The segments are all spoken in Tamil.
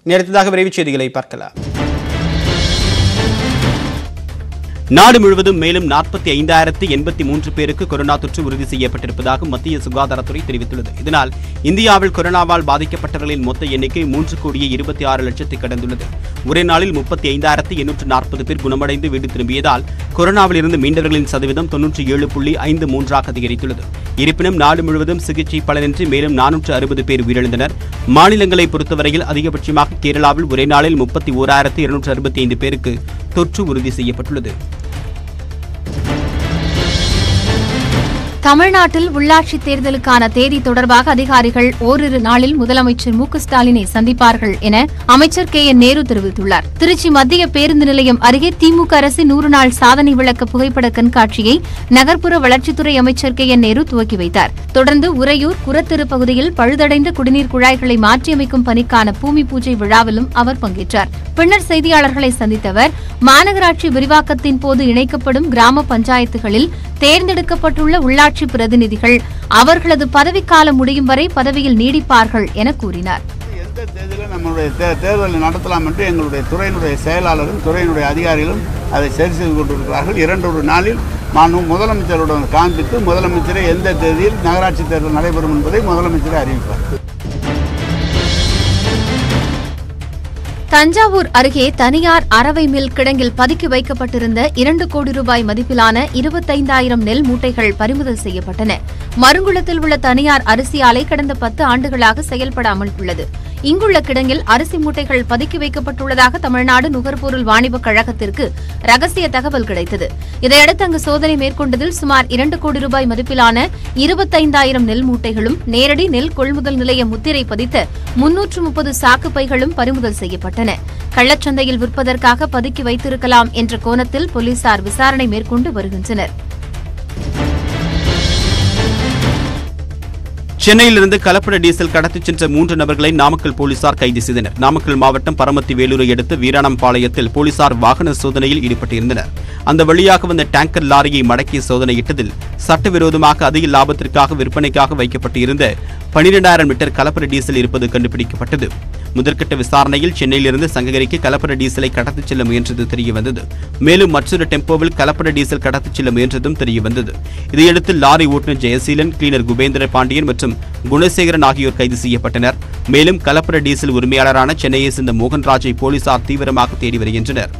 அடுத்ததாக விரைவுச் செய்திகளை பார்க்கலாம் நாடு முழுவதும் மேலும் நாற்பத்தி ஐந்தாயிரத்தி எண்பத்தி மூன்று பேருக்கு கொரோனா தொற்று உறுதி செய்யப்பட்டிருப்பதாக மத்திய சுகாதாரத்துறை தெரிவித்துள்ளது இதனால் இந்தியாவில் கொரோனாவால் பாதிக்கப்பட்டவர்களின் மொத்த எண்ணிக்கை மூன்று கோடியே இருபத்தி ஆறு லட்சத்தை கடந்துள்ளது ஒரே நாளில் முப்பத்தி ஐந்தாயிரத்தி எண்ணூற்று நாற்பது பேர் குணமடைந்து வீடு திரும்பியதால் கொரோனாவில் இருந்து மீண்டவர்களின் சதவீதம் தொன்னூற்றி ஏழு புள்ளி ஐந்து மூன்றாக அதிகரித்துள்ளது இருப்பினும் நாடு முழுவதும் சிகிச்சை பலனின்றி மேலும் நானூற்று அறுபது பேர் உயிரிழந்தனர் மாநிலங்களை பொறுத்தவரையில் அதிகபட்சமாக கேரளாவில் ஒரே நாளில் முப்பத்தி ஓராயிரத்தி இருநூற்று அறுபத்தி ஐந்து பேருக்கு தொற்று உறுதி செய்யப்பட்டுள்ளது தமிழ்நாட்டில் உள்ளாட்சி தேர்தலுக்கான தேதி தொடர்பாக அதிகாரிகள் ஓரிரு நாளில் முதலமைச்சர் மு க ஸ்டாலினை சந்திப்பார்கள் என அமைச்சர் கே என் நேரு தெரிவித்துள்ளார் திருச்சி மத்திய பேருந்து நிலையம் அருகே திமுக அரசின் நூறு நாள் சாதனை விளக்க புகைப்பட கண்காட்சியை நகர்ப்புற வளர்ச்சித்துறை அமைச்சர் கே என் நேரு துவக்கி வைத்தார் தொடர்ந்து உறையூர் குரத்திரு பகுதியில் பழுதடைந்த குடிநீர் குழாய்களை மாற்றியமைக்கும் பணிக்கான பூமி பூஜை விழாவிலும் அவர் பங்கேற்றார் பின்னர் செய்தியாளர்களை சந்தித்த அவர் மாநகராட்சி விரிவாக்கத்தின் போது இணைக்கப்படும் கிராம பஞ்சாயத்துகளில் தேர்ந்தெடுக்கப்பட்டுள்ள உள்ளாட்சி பிரதிநிதிகள் அவர்களது பதவிக்காலம் முடியும் வரை பதவியில் நீடிப்பார்கள் என கூறினார் எந்த தேதியிலும் நம்மளுடைய தே தேர்தலை நடத்தலாம் என்று எங்களுடைய துறையினுடைய செயலாளரும் துறையினுடைய அதிகாரிகளும் அதை சரி செய்து கொண்டிருக்கிறார்கள் இரண்டொரு நாளில் மாண்பு முதலமைச்சருடன் காண்பித்து முதலமைச்சரை எந்த தேதியில் நகராட்சி தேர்தல் நடைபெறும் என்பதை முதலமைச்சரை அறிவிப்பார் தஞ்சாவூர் அருகே தனியார் அரவை மில் கிடங்கில் பதுக்கி வைக்கப்பட்டிருந்த இரண்டு கோடி ரூபாய் மதிப்பிலான இருபத்தைந்தாயிரம் நெல் மூட்டைகள் பறிமுதல் செய்யப்பட்டன மருங்குளத்தில் உள்ள தனியார் அரிசி ஆலை கடந்த பத்து ஆண்டுகளாக செயல்படாமல் உள்ளது இங்குள்ள கிடங்கில் அரிசி மூட்டைகள் பதுக்கி வைக்கப்பட்டுள்ளதாக தமிழ்நாடு நுகர்பொருள் வாணிபக் கழகத்திற்கு ரகசிய தகவல் கிடைத்தது இதையடுத்து அங்கு சோதனை மேற்கொண்டதில் சுமார் இரண்டு கோடி ரூபாய் மதிப்பிலான இருபத்தைந்தாயிரம் நெல் மூட்டைகளும் நேரடி நெல் கொள்முதல் நிலைய முத்திரை பதித்த முன்னூற்று முப்பது சாக்கு பைகளும் பறிமுதல் செய்யப்பட்டன கள்ளச்சந்தையில் விற்பதற்காக பதுக்கி வைத்திருக்கலாம் என்ற கோணத்தில் போலீசார் விசாரணை மேற்கொண்டு வருகின்றனர் சென்னையிலிருந்து கலப்பட டீசல் கடத்திச் சென்ற மூன்று நபர்களை நாமக்கல் போலீசார் கைது செய்தனர் நாமக்கல் மாவட்டம் பரமத்தி வேலூரை அடுத்த வீராணம்பாளையத்தில் போலீசார் வாகன சோதனையில் ஈடுபட்டிருந்தனர் அந்த வழியாக வந்த டேங்கர் லாரியை மடக்கி சோதனையிட்டதில் சட்டவிரோதமாக அதிக லாபத்திற்காக விற்பனைக்காக வைக்கப்பட்டு இருந்த பனிரெண்டாயிரம் லிட்டர் கலப்பட டீசல் இருப்பது கண்டுபிடிக்கப்பட்டது முதற்கட்ட விசாரணையில் சென்னையிலிருந்து சங்ககிரிக்கு கலப்பட டீசலை கடத்திச் செல்ல முயன்றது தெரியவந்தது மேலும் மற்றொரு டெம்போவில் கலப்பட டீசல் கடத்திச் செல்ல முயன்றதும் தெரியவந்தது இதையடுத்து லாரி ஓட்டுநர் ஜெயசீலன் கிளீனர் குபேந்திர பாண்டியன் மற்றும் குணசேகரன் ஆகியோர் கைது செய்யப்பட்டனர் மேலும் கலப்பட டீசல் உரிமையாளரான சென்னையை சேர்ந்த மோகன்ராஜை போலீசார் தீவிரமாக தேடி வருகின்றனர்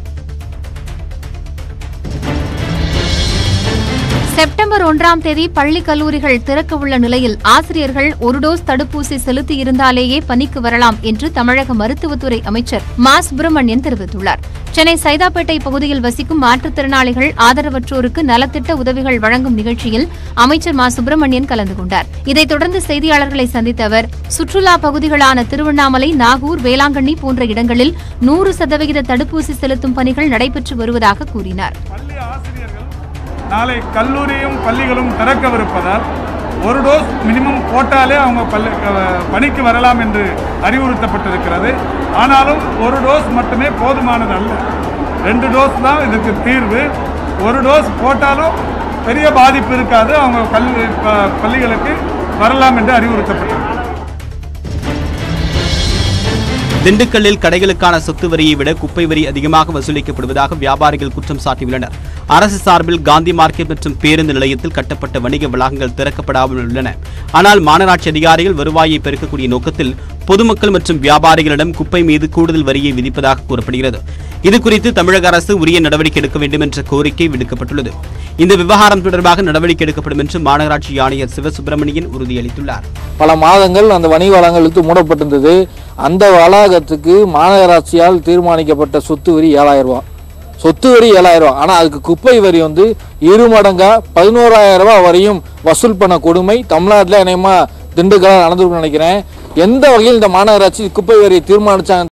செப்டம்பர் ஒன்றாம் தேதி பள்ளி கல்லூரிகள் திறக்க உள்ள நிலையில் ஆசிரியர்கள் ஒரு டோஸ் தடுப்பூசி செலுத்தி இருந்தாலேயே பணிக்கு வரலாம் என்று தமிழக மருத்துவத்துறை அமைச்சர் மா சுப்பிரமணியன் தெரிவித்துள்ளார் சென்னை சைதாப்பேட்டை பகுதியில் வசிக்கும் மாற்றுத்திறனாளிகள் ஆதரவற்றோருக்கு நலத்திட்ட உதவிகள் வழங்கும் நிகழ்ச்சியில் அமைச்சர் மா சுப்பிரமணியன் கலந்து கொண்டார் இதைத் தொடர்ந்து செய்தியாளர்களை சந்தித்த அவர் சுற்றுலா பகுதிகளான திருவண்ணாமலை நாகூர் வேளாங்கண்ணி போன்ற இடங்களில் நூறு சதவிகித தடுப்பூசி செலுத்தும் பணிகள் நடைபெற்று வருவதாக கூறினார் பள்ளி ஆசிரியர்கள் நாளை கல்லூரியும் பள்ளிகளும் திறக்கவிருப்பதால் ஒரு டோஸ் மினிமம் போட்டாலே அவங்க பள்ளி அஹ், பணிக்கு வரலாம் என்று அறிவுறுத்தப்பட்டிருக்கிறது ஆனாலும் ஒரு டோஸ் மட்டுமே போதுமானது அல்ல ரெண்டு டோஸ் தான் இதுக்கு தீர்வு ஒரு டோஸ் போட்டாலும் பெரிய பாதிப்பு இருக்காது அவங்க கல்வி ப- பள்ளிகளுக்கு வரலாம் என்று அறிவுறுத்தப்பட்டிருக்கு திண்டுக்கல்லில் கடைகளுக்கான சொத்து வரியை விட குப்பை வரி அதிகமாக வசூலிக்கப்படுவதாக வியாபாரிகள் குற்றம் சாட்டியுள்ளனர் அரசு சார்பில் காந்தி மார்க்கெட் மற்றும் பேருந்து நிலையத்தில் கட்டப்பட்ட வணிக வளாகங்கள் திறக்கப்படாமல் உள்ளன ஆனால் மாநகராட்சி அதிகாரிகள் வருவாயை பெருக்கக்கூடிய நோக்கத்தில் பொதுமக்கள் மற்றும் வியாபாரிகளிடம் குப்பை மீது கூடுதல் வரியை விதிப்பதாக கூறப்படுகிறது இதுகுறித்து தமிழக அரசு உரிய நடவடிக்கை எடுக்க வேண்டும் என்ற கோரிக்கை விடுக்கப்பட்டுள்ளது இந்த விவகாரம் தொடர்பாக நடவடிக்கை எடுக்கப்படும் என்று மாநகராட்சி ஆணையர் சிவசுப்பிரமணியன் உறுதியளித்துள்ளார் பல மாதங்கள் அந்த வணிக வளங்கள் இழுத்து மூடப்பட்டிருந்தது அந்த வளாகத்துக்கு மாநகராட்சியால் தீர்மானிக்கப்பட்ட சொத்து வரி ஏழாயிரம் ரூபாய் சொத்து வரி ஏழாயிரம் ரூபாய் ஆனால் அதுக்கு குப்பை வரி வந்து இரு மடங்கா பதினோராயிரம் ரூபாய் வரையும் வசூல் பண்ண கொடுமை தமிழ்நாட்டில் இணையமா திண்டுக்கலாக நடந்திருக்கும்னு நினைக்கிறேன் எந்த வகையில் இந்த மாநகராட்சி குப்பை வரியை தீர்மானிச்சாங்க